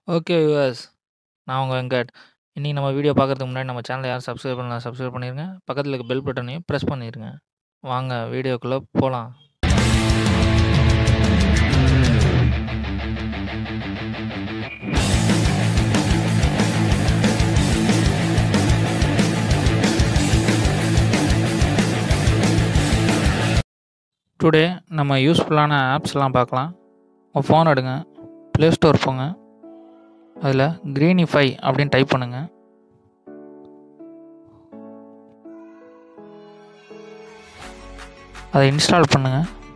Okay viewers. நான் உங்க வெங்கட். இன்னைக்கு நம்ம வீடியோ பார்க்கறதுக்கு முன்னாடி நம்ம சேனல யாரும் சப்ஸ்கிரைப் பண்ணலனா சப்ஸ்கிரைப் பண்ணிருங்க. பக்கத்துல இருக்க பெல் பட்டனையும் பிரஸ் பண்ணிருங்க. வாங்க வீடியோக்குள்ள போலாம். டுடே நம்ம யூஸ்ஃபுல்லான ஆப்ஸ்லாம் பார்க்கலாம். உங்க ஃபோன் எடுங்க. ப்ளே ஸ்டோர் போங்க. அதில கிரீனிஃபை அப்படின்னு டைப் பண்ணுங்க. அத இன்ஸ்டால் பண்ணுங்க.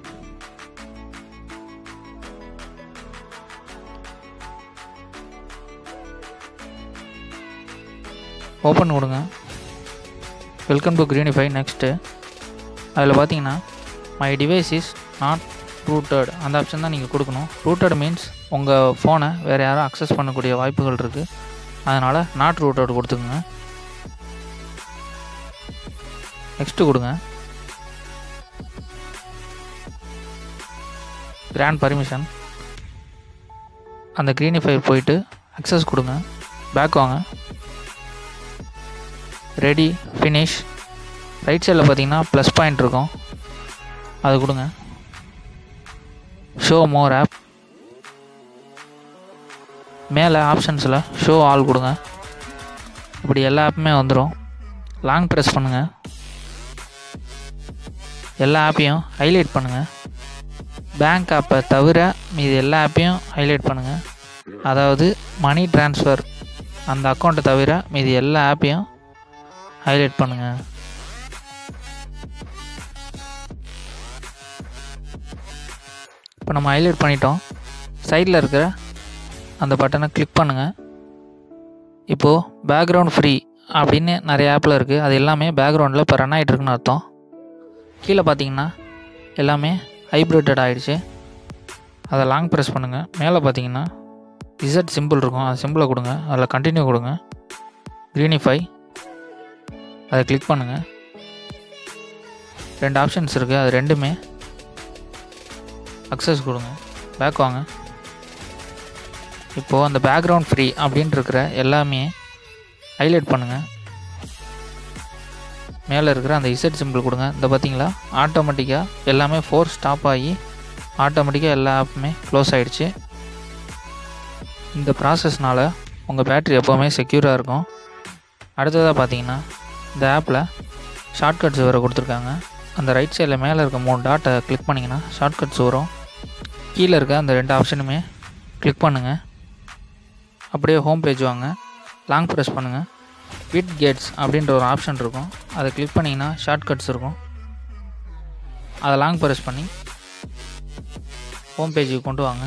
ஓப்பன் குடுங்க. Welcome to Greenify next. அதில பார்த்தீங்கன்னா, my device is not rooted அந்த ஆப்ஷன் தான் நீங்க குடுக்கணும். ரூட்டட் மீன்ஸ் உங்க ஃபோன வேற யாரும் அக்சஸ் பண்ணக்கூடிய வாய்ப்புகள் இருக்கு. அதனால நாட் ரூட்டட் குடுத்துக்கங்க. நெக்ஸ்ட்டு குடுங்க. Grant permission. அந்த கிரீனிஃபை போயிட்டு அக்சஸ் குடுங்க. பேக் வாங்க. Ready, finish. ரைட் சைடுல பார்த்தீங்கன்னா, ப்ளஸ் பாயிண்ட் இருக்கும். அத குடுங்க. Show more app. மேல ஆப்ஷன்ஸ்ல ஷோ ஆல் குடுங்க. இப்படி எல்லா ஆப்புமே வந்துரும். லாங் பிரஸ் பண்ணுங்க. எல்லா ஆப்பையும் ஹைலைட் பண்ணுங்க. பேங்க் ஆப்ப தவிர மீதி எல்லா ஆப்பையும் ஹைலைட் பண்ணுங்க. அதாவது மனி ட்ரான்ஸ்ஃபர் அந்த அக்கவுண்ட்ட தவிர மீதி எல்லா ஆப்பையும் ஹைலைட் பண்ணுங்க. இப்ப நம்ம ஹைலைட் பண்ணிட்டோம். சைடுல இருக்கிற அந்த பட்டன கிளிக் பண்ணுங்க. இப்போ பேக்கிரவுண்ட் ஃப்ரீ அப்படின்னு நெறைய ஆப்ல இருக்கு. அது எல்லாமே பேக்கிரவுண்ட்ல இப்ப ரன் ஆயிட்டு இருக்குன்னு அர்த்தம். கீழ பார்த்தீங்கன்னா, எல்லாமே ஹைபிரிட்டட் ஆயிடுச்சு. அத லாங் பிரஸ் பண்ணுங்க. மேல பார்த்தீங்கன்னா, இசட் சிம்பிள் இருக்கும். அந்த சிம்பிள குடுங்க. அதில கன்டின்யூ குடுங்க. கிரீனிஃபை. அத கிளிக் பண்ணுங்க. 2 ஆப்ஷன்ஸ் இருக்கு. அது 2மே அக்சஸ் குடுங்க. பேக் வாங்க. இப்போ அந்த பேக்கிரவுண்ட் ஃப்ரீ அப்படின்னு இருக்கிற எல்லாமே ஹைலைட் பண்ணுங்க. மேல இருக்கிற அந்த இசட் சிம்பிள் குடுங்க. இந்த பார்த்தீங்களா, ஆட்டோமேட்டிக்கா எல்லாமே ஃபோர்ஸ் ஸ்டாப் ஆகி ஆட்டோமேட்டிக்கா எல்லா ஆப்புமே க்ளோஸ் ஆயிடுச்சு. இந்த ப்ராசஸ்னால உங்க பேட்டரி எப்பவுமே செக்யூரா இருக்கும். அடுத்ததா பார்த்தீங்கன்னா, இந்த ஆப்ல ஷார்ட்கட்ஸ் வேற குடுத்துருக்காங்க. அந்த ரைட் சைடுல மேல இருக்க 3 டாட்ட கிளிக் பண்ணீங்கன்னா, ஷார்ட்கட்ஸ் வரும். கீழ இருக்க அந்த 2 ஆப்ஷனுமே கிளிக் பண்ணுங்க. அப்படியே ஹோம் பேஜ் வாங்க. லாங் பிரஸ் பண்ணுங்க. விட் கெட்ஸ் அப்படின்ற ஒரு ஆப்ஷன் இருக்கும். அத கிளிக் பண்ணீங்கன்னா, ஷார்ட்கட்ஸ் இருக்கும். அத லாங் பிரஸ் பண்ணி ஹோம் பேஜுக்கு கொண்டு வாங்க.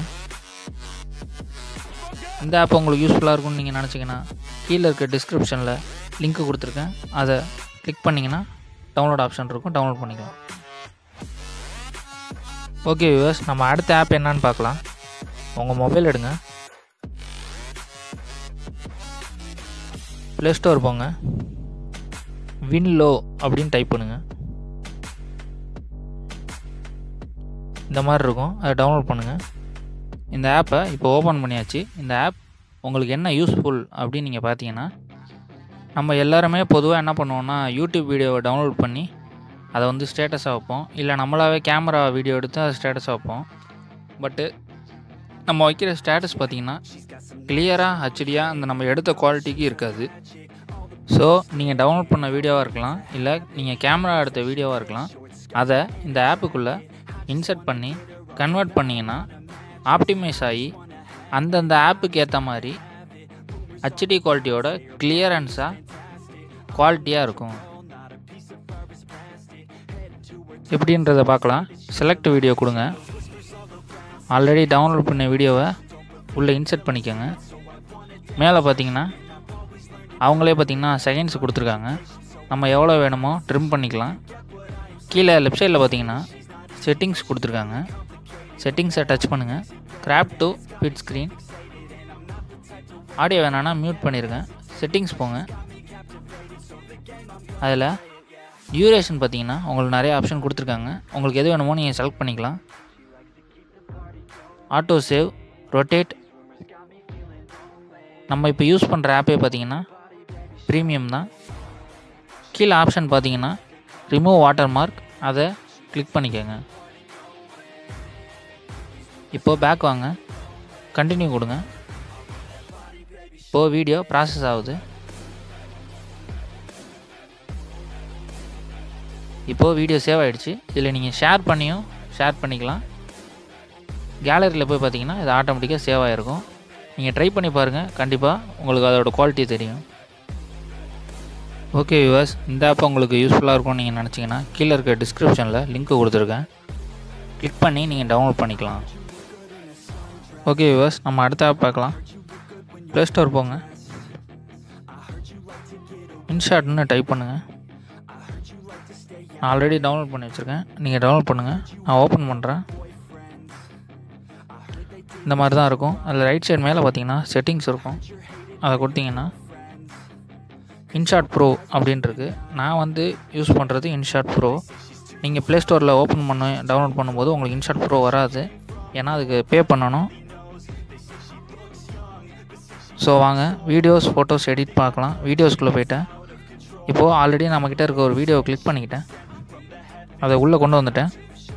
இந்த ஆப் உங்களுக்கு யூஸ்ஃபுல்லா இருக்கும்னு நீங்க நினைச்சீங்கன்னா, கீழ இருக்க டிஸ்கிரிப்ஷன்ல லிங்க் குடுத்துருக்கேன். அத கிளிக் பண்ணீங்கன்னா, டவுன்லோட் ஆப்ஷன் இருக்கும். டவுன்லோட் பண்ணிக்கலாம். Okay viewers. நம்ம அடுத்த ஆப் என்னன்னு பார்க்கலாம். உங்க மொபைல் எடுங்க. ப்ளே ஸ்டோர் போங்க. வின்லோ அப்படின்னு டைப் பண்ணுங்க. இந்த மாரி இருக்கும். அத டவுன்லோட் பண்ணுங்க. இந்த ஆப்ப இப்போ ஓப்பன் பண்ணியாச்சு. இந்த ஆப் உங்களுக்கு என்ன யூஸ்ஃபுல் அப்படின்னு நீங்க பார்த்தீங்கன்னா, நம்ம எல்லாருமே பொதுவா என்ன பண்ணுவோம்னா, யூடியூப் வீடியோவ டவுன்லோட் பண்ணி அத வந்து ஸ்டேட்டஸா வைப்போம். இல்ல நம்மளாவே கேமரா வீடியோ எடுத்து அத ஸ்டேட்டஸா வைப்போம். பட்டு நம்ம வைக்கிற ஸ்டேட்டஸ் பார்த்தீங்கன்னா, கிளியரா ஹெச்டியா அந்த நம்ம எடுத்த குவாலிட்டிக்கு இருக்காது. ஸோ நீங்க டவுன்லோட் பண்ண வீடியோவா இருக்கலாம். இல்ல நீங்க கேமரா எடுத்த வீடியோவா இருக்கலாம். அத இந்த ஆப்புக்குள்ள இன்சர்ட் பண்ணி கன்வெர்ட் பண்ணீங்கன்னா, ஆப்டிமைஸ் ஆயி அந்தந்த ஆப்புக்கு ஏத்த மாரி ஹெச்டி குவாலிட்டியோட கிளியரன்ஸா குவாலிட்டியா இருக்கும். எப்படின்றத பார்க்கலாம். செலக்ட் வீடியோ குடுங்க. ஆல்ரெடி டவுன்லோட் பண்ண வீடியோவ உள்ள இன்சர்ட் பண்ணிக்கங்க. மேல பார்த்தீங்கன்னா, அவங்களே பார்த்தீங்கன்னா, செகண்ட்ஸ் குடுத்துருக்காங்க. நம்ம எவ்வளோ வேணுமோ ட்ரிம் பண்ணிக்கலாம். கீழ லெஃப்ட் சைடுல பார்த்தீங்கன்னா, செட்டிங்ஸ் குடுத்துருக்காங்க. செட்டிங்ஸ டச் பண்ணுங்க. Crop to split screen. Audio வேணாம்னா மியூட் பண்ணிருங்க. செட்டிங்ஸ் போங்க. அதில டியூரேஷன் பார்த்தீங்கன்னா, உங்களுக்கு நெறைய ஆப்ஷன் குடுத்துருக்காங்க. உங்களுக்கு எது வேணுமோ நீங்க செலக்ட் பண்ணிக்கலாம். ஆட்டோ சேவ், ரொட்டேட் நம்ம இப்போ யூஸ் பண்ணுற ஆப்பே பார்த்தீங்கன்னா ப்ரீமியம் தான் கீழே ஆப்ஷன் பார்த்தீங்கன்னா ரிமூவ் வாட்டர் மார்க் அதை கிளிக் பண்ணிக்கோங்க இப்போது பேக் வாங்க கண்டினியூ கொடுங்க இப்போது வீடியோ ப்ராசஸ் ஆகுது இப்போது வீடியோ சேவ் ஆகிடுச்சு இதில் நீங்கள் ஷேர் பண்ணியும் ஷேர் பண்ணிக்கலாம் கேலரியில் போய் பார்த்தீங்கன்னா இது ஆட்டோமேட்டிக்காக சேவ் ஆகிருக்கும் நீங்கள் ட்ரை பண்ணி பாருங்கள் கண்டிப்பாக உங்களுக்கு அதோட குவாலிட்டி தெரியும் ஓகே வியூவர்ஸ் இந்த ஆப் உங்களுக்கு யூஸ்ஃபுல்லாக இருக்கும்னு நீங்கள் நினச்சிங்கன்னா கீழே இருக்க டிஸ்கிரிப்ஷனில் லிங்க் கொடுத்துருக்கேன் கிளிக் பண்ணி நீங்கள் டவுன்லோட் பண்ணிக்கலாம் ஓகே வியூவர்ஸ் நம்ம அடுத்த ஆப் பார்க்கலாம் ப்ளே ஸ்டோர் போங்க இன்ஷாட்னு டைப் பண்ணுங்கள் நான் ஆல்ரெடி டவுன்லோட் பண்ணி வச்சுருக்கேன் நீங்கள் டவுன்லோட் பண்ணுங்கள் நான் ஓப்பன் பண்ணுறேன் இந்த மாதிரி தான் இருக்கும் அதில் ரைட் சைடு மேலே பார்த்தீங்கன்னா செட்டிங்ஸ் இருக்கும் அதை கொடுத்தீங்கன்னா இன்ஷாட் ப்ரோ அப்படின்ட்டுருக்கு நான் வந்து யூஸ் பண்ணுறது இன்ஷாட் ப்ரோ நீங்கள் ப்ளே ஸ்டோரில் ஓப்பன் பண்ண டவுன்லோட் பண்ணும்போது உங்களுக்கு இன்ஷாட் ப்ரோ வராது ஏன்னா அதுக்கு பே பண்ணணும் ஸோ வாங்க வீடியோஸ் ஃபோட்டோஸ் எடிட் பார்க்கலாம் வீடியோஸ்குள்ளே போயிட்டேன் இப்போது ஆல்ரெடி நம்மக்கிட்ட இருக்க ஒரு வீடியோவை கிளிக் பண்ணிக்கிட்டேன் அதை உள்ளே கொண்டு வந்துட்டேன்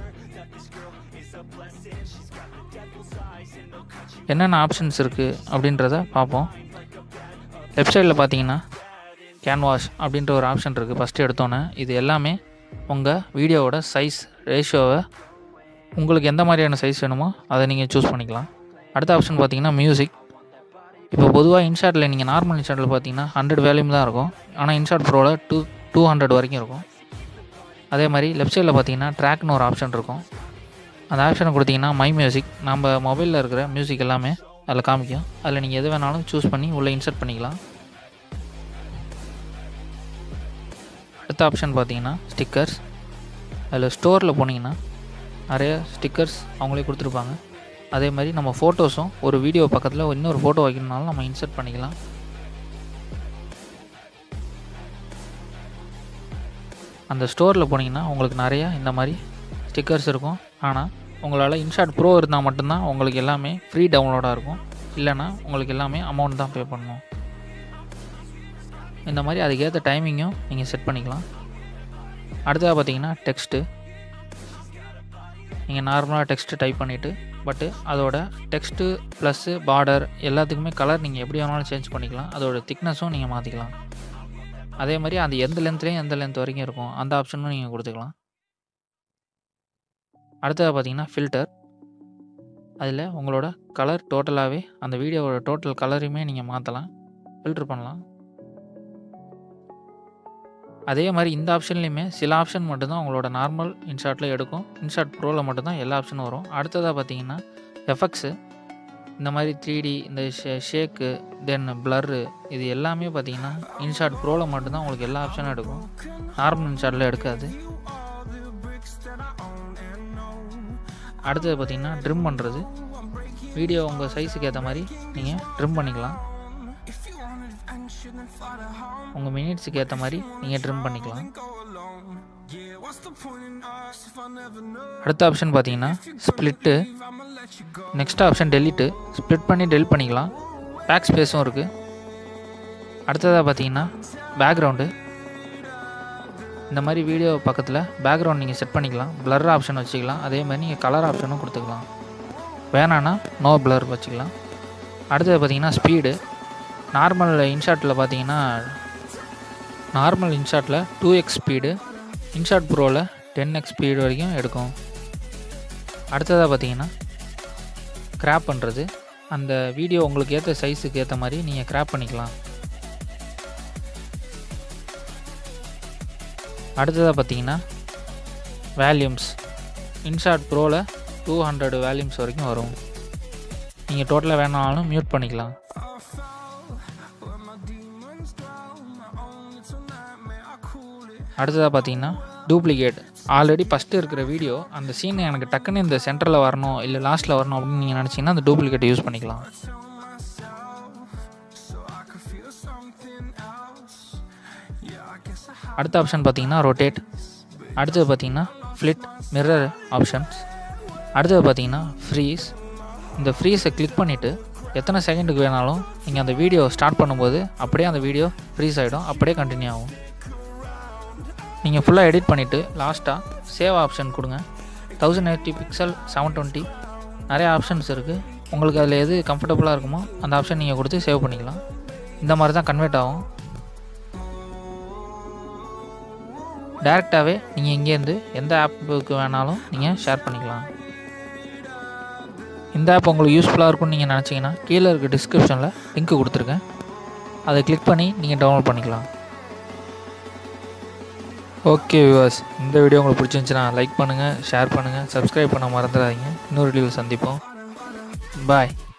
என்னென்ன ஆப்ஷன்ஸ் இருக்குது அப்படின்றத பார்ப்போம் லெஃப்ட் சைடில் பார்த்தீங்கன்னா கேன்வாஷ் அப்படின்ற ஒரு ஆப்ஷன் இருக்குது ஃபஸ்ட்டு எடுத்தோன்னே இது எல்லாமே உங்கள் வீடியோவோட சைஸ் ரேஷியோவை உங்களுக்கு எந்த மாதிரியான சைஸ் வேணுமோ அதை நீங்கள் சூஸ் பண்ணிக்கலாம் அடுத்த ஆப்ஷன் பார்த்தீங்கன்னா மியூசிக் இப்போ பொதுவாக இன்ஷாட்டில் நீங்கள் நார்மல் இன்ஷாட்டில் பார்த்தீங்கன்னா ஹண்ட்ரட் வேல்யூம் தான் இருக்கும் ஆனால் இன்ஷாட் ப்ரோவில் டூ டூ ஹண்ட்ரட் வரைக்கும் இருக்கும் அதே மாதிரி லெஃப்ட் சைடில் பார்த்தீங்கன்னா ட்ராக்னு ஒரு ஆப்ஷன் இருக்கும் அந்த ஆப்ஷனை கொடுத்தீங்கன்னா மை மியூசிக் நம்ம மொபைலில் இருக்கிற மியூசிக் எல்லாமே அதில் காமிக்கும் அதில் நீங்கள் எது வேணாலும் சூஸ் பண்ணி உள்ளே இன்சர்ட் பண்ணிக்கலாம் அடுத்த ஆப்ஷன் பார்த்தீங்கன்னா ஸ்டிக்கர்ஸ் அதில் ஸ்டோரில் போனீங்கன்னா நிறைய ஸ்டிக்கர்ஸ் அவங்களே கொடுத்துருப்பாங்க அதே மாதிரி நம்ம ஃபோட்டோஸும் ஒரு வீடியோ பக்கத்தில் இன்னொரு ஃபோட்டோ வைக்கணுனாலும் நம்ம இன்சர்ட் பண்ணிக்கலாம் அந்த ஸ்டோரில் போனீங்கன்னா உங்களுக்கு நிறையா இந்த மாதிரி ஸ்டிக்கர்ஸ் இருக்கும் ஆனால் உங்களால் இன்ஷாட் ப்ரோ இருந்தால் மட்டும்தான் உங்களுக்கு எல்லாமே ஃப்ரீ டவுன்லோடாக இருக்கும் இல்லைன்னா உங்களுக்கு எல்லாமே அமௌண்ட் தான் பே பண்ணணும் இந்த மாதிரி அதுக்கேற்ற டைமிங்கும் நீங்கள் செட் பண்ணிக்கலாம் அடுத்ததாக பார்த்தீங்கன்னா டெக்ஸ்ட்டு நீங்கள் நார்மலாக டெக்ஸ்ட்டு டைப் பண்ணிவிட்டு பட்டு அதோட டெக்ஸ்ட்டு ப்ளஸ்ஸு பார்டர் எல்லாத்துக்குமே கலர் நீங்கள் எப்படி வேணாலும் சேஞ்ச் பண்ணிக்கலாம் அதோட திக்னஸும் நீங்கள் மாற்றிக்கலாம் அதே மாதிரி அது எந்த லென்த்லேயும் எந்த லென்த் வரைக்கும் இருக்கும் அந்த ஆப்ஷனும் நீங்கள் கொடுத்துக்கலாம் அடுத்ததாக பார்த்தீங்கன்னா ஃபில்டர் அதில் உங்களோட கலர் டோட்டலாகவே அந்த வீடியோவோட டோட்டல் கலரையுமே நீங்கள் மாற்றலாம் ஃபில்ட்ரு பண்ணலாம் அதே மாதிரி இந்த ஆப்ஷன்லேயுமே சில ஆப்ஷன் மட்டும்தான் உங்களோட நார்மல் இன்ஷாட்டில் எடுக்கும் இன்ஷாட் ப்ரோவில் மட்டும்தான் எல்லா ஆப்ஷனும் வரும் அடுத்ததாக பார்த்தீங்கன்னா எஃபெக்ட்ஸு இந்த மாதிரி த்ரீ டி இந்த ஷே ஷேக்கு தென் பிளர்ரு இது எல்லாமே பார்த்தீங்கன்னா இன்ஷாட் ப்ரோவில் மட்டும்தான் உங்களுக்கு எல்லா ஆப்ஷனும் எடுக்கும் நார்மல் இன்ஷாட்டில் எடுக்காது அடுத்தது பார்த்தீங்கன்னா ட்ரிம் பண்ணுறது வீடியோ உங்கள் சைஸுக்கு ஏற்ற மாதிரி நீங்கள் ட்ரிம் பண்ணிக்கலாம் உங்கள் மினிட்ஸுக்கு ஏற்ற மாதிரி நீங்கள் ட்ரிம் பண்ணிக்கலாம் அடுத்த ஆப்ஷன் பார்த்தீங்கன்னா split next option delete split பண்ணி டெலிட் பண்ணிக்கலாம் பேக் ஸ்பேஸும் இருக்குது அடுத்ததாக பார்த்தீங்கன்னா பேக்ரவுண்டு இந்த மாதிரி வீடியோ பக்கத்தில் பேக்ரவுண்ட் நீங்கள் செட் பண்ணிக்கலாம் பிளர் ஆப்ஷன் வச்சுக்கலாம் அதே மாதிரி நீங்கள் கலர் ஆப்ஷனும் கொடுத்துக்கலாம் வேணான்னா நோ பிளர் வச்சுக்கலாம் அடுத்தது பார்த்தீங்கன்னா ஸ்பீடு நார்மல் இன்ஷாட்டில் பார்த்தீங்கன்னா நார்மல் இன்ஷாட்டில் டூ எக்ஸ் ஸ்பீடு இன்ஷாட் ப்ரோவில் டென் எக்ஸ் ஸ்பீடு வரைக்கும் எடுக்கும் அடுத்ததாக பார்த்தீங்கன்னா கிராப் பண்ணுறது அந்த வீடியோ உங்களுக்கு ஏற்ற சைஸுக்கு ஏற்ற மாதிரி நீங்கள் கிராப் பண்ணிக்கலாம் அடுத்ததாக பார்த்தீங்கன்னா வேல்யூம்ஸ் இன்ஷாட் ப்ரோவில் டூ ஹண்ட்ரட் வேல்யூம்ஸ் வரைக்கும் வரும் நீங்கள் டோட்டலாக வேணாலும் மியூட் பண்ணிக்கலாம் அடுத்ததாக பார்த்தீங்கன்னா டூப்ளிகேட் ஆல்ரெடி ஃபஸ்ட்டு இருக்கிற வீடியோ அந்த சீன் எனக்கு டக்குன்னு இந்த சென்டரில் வரணும் இல்லை லாஸ்ட்டில் வரணும் அப்படின்னு நீங்கள் நினச்சிங்கன்னா அந்த டூப்ளிகேட் யூஸ் பண்ணிக்கலாம் அடுத்த ஆப்ஷன் பார்த்தீங்கன்னா ரொட்டேட் அடுத்தது பார்த்தீங்கன்னா ஃப்ளிட் மிரர் ஆப்ஷன்ஸ் அடுத்தது பார்த்தீங்கன்னா ஃப்ரீஸ் இந்த ஃப்ரீஸை கிளிக் பண்ணிவிட்டு எத்தனை செகண்டுக்கு வேணாலும் நீங்கள் அந்த வீடியோ ஸ்டார்ட் பண்ணும்போது அப்படியே அந்த வீடியோ ஃப்ரீஸ் ஆகிடும் அப்படியே கண்டினியூ ஆகும் நீங்கள் ஃபுல்லாக எடிட் பண்ணிவிட்டு லாஸ்ட்டாக சேவ் ஆப்ஷன் கொடுங்க thousand eighty pixel seven twenty நிறைய ஆப்ஷன்ஸ் இருக்குது உங்களுக்கு அதில் எது கம்ஃபர்டபுளாக இருக்குமோ அந்த ஆப்ஷன் நீங்கள் கொடுத்து சேவ் பண்ணிக்கலாம் இந்த மாதிரி தான் கன்வெர்ட் ஆகும் டேரெக்டாகவே நீங்கள் இங்கேருந்து எந்த ஆப்புக்கு வேணாலும் நீங்கள் ஷேர் பண்ணிக்கலாம் இந்த ஆப் உங்களுக்கு யூஸ்ஃபுல்லாக இருக்கும்னு நீங்கள் நினச்சிங்கன்னா கீழே இருக்க டிஸ்கிரிப்ஷனில் லிங்க் கொடுத்துருக்கேன் அதை கிளிக் பண்ணி நீங்கள் டவுன்லோட் பண்ணிக்கலாம் ஓகே வியூவர்ஸ் இந்த வீடியோ உங்களுக்கு பிடிச்சிருந்துச்சுன்னா லைக் பண்ணுங்கள் ஷேர் பண்ணுங்கள் சப்ஸ்கிரைப் பண்ண மறந்துடாதீங்க இன்னொரு வீடியோவில் சந்திப்போம் பாய்